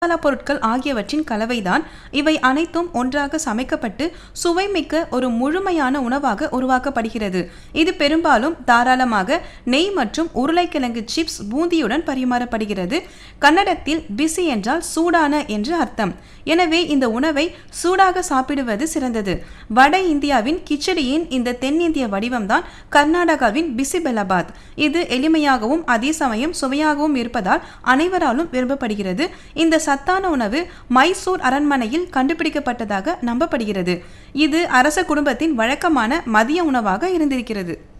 மசாலா பொருட்கள் ஆகியவற்றின் கலவைதான் இவை அனைத்தும் ஒன்றாக சமைக்கப்பட்டு சுவைமிக்க ஒரு முழுமையான உணவாக உருவாக்கப்படுகிறது இது பெரும்பாலும் தாராளமாக நெய் மற்றும் உருளைக்கிழங்கு சிப்ஸ் பூந்தியுடன் பரிமாறப்படுகிறது கன்னடத்தில் பிசி என்றால் சூடான என்று அர்த்தம் எனவே இந்த உணவை சூடாக சாப்பிடுவது சிறந்தது வட இந்தியாவின் கிச்சடியின் இந்த தென்னிந்திய வடிவம்தான் கர்நாடகாவின் பிசிபெலபாத் இது எளிமையாகவும் அதே சமயம் சுவையாகவும் இருப்பதால் அனைவராலும் விரும்பப்படுகிறது இந்த சத்தான உணவு மைசூர் அரண்மனையில் கண்டுபிடிக்கப்பட்டதாக நம்பப்படுகிறது இது அரச குடும்பத்தின் வழக்கமான மதிய உணவாக இருந்திருக்கிறது